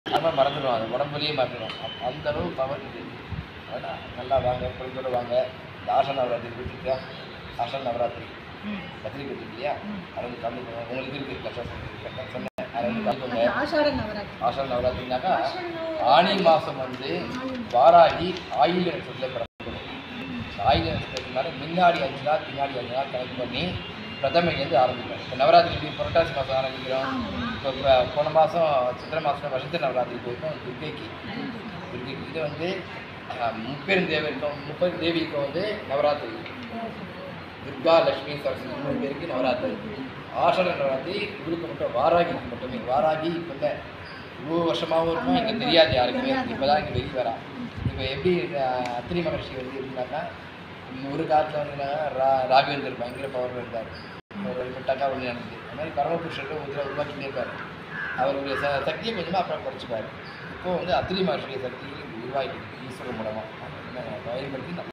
நம்ம மறந்துடுவோம் அது உடம்புலேயே மறந்துடும் அந்த அளவு பவர் இது அதனால் நல்லா வாங்க குழந்தையோட வாங்க இந்த ஆஷா நவராத்திரி கொடுத்துருக்கா ஆஷா நவராத்திரி பத்திரிக்கை கொடுத்துருக்கு இல்லையா அதை வந்து கலந்துக்கோங்க உங்களுக்கு இருக்குது லட்சம் சொன்னேன் அதை வந்து கலந்துக்கோங்க ஆஷாட நவராத்திரி ஆஷா நவராத்திரினாக்கா ஆனி மாதம் வந்து வாராகி ஆயுள் நட்சத்திரத்தில் பிறக்கணும் ஆயுள் நட்சத்திரத்தினால முன்னாடி அஞ்சு நாள் பின்னாடி அஞ்சு நாள் கணக்கு பண்ணி பிரதமைலேருந்து ஆரம்பிக்கும் இப்போ நவராத்திரி எப்படி புரட்டாசி மாதம் ஆரம்பிக்கிறோம் இப்போ இப்போ போன மாதம் சித்திரை மாதம் வருஷத்து நவராத்திரி போயிருக்கோம் துர்க்கைக்கு துர்க்கைக்கு இது வந்து அஹ், முப்பெரும் தேவருக்கும் முப்பெரும் தேவிக்கும் வந்து நவராத்திரி துர்கா லட்சுமி சரஸ்வதி மூணு பேருக்கு நவராத்திரி ஆஷாட நவராத்திரி இவருக்கு மட்டும் வாராகிக்கு மட்டுமே வாராகி இப்போ இல்லை இவ்வளோ வருஷமாகவும் இருக்கும் இங்கே தெரியாது யாருக்குமே இப்போ தான் இங்கே வெளியே வரா இப்போ எப்படி அஹ், அத்திரி மகர்ஷி வந்து எப்படின்னாக்கா ஒரு காலத்தில் வந்து ரா ராகவேந்தர் பயங்கர பவர் இருந்தார் ஒரு வழிபட்டாக்கா ஒன்று நடந்தது அது மாதிரி பரமபுருஷர்கள் ஒரு உருவாக்கிட்டே இருப்பார் அவருடைய ச சக்தியை கொஞ்சமாக அப்புறம் குறைச்சிப்பார் இப்போ வந்து அத்திரி மகர்ஷியுடைய சக்தி உருவாக்கிட்டு ஈஸ்வரன் மூலமாக பயன்படுத்தி நம்ம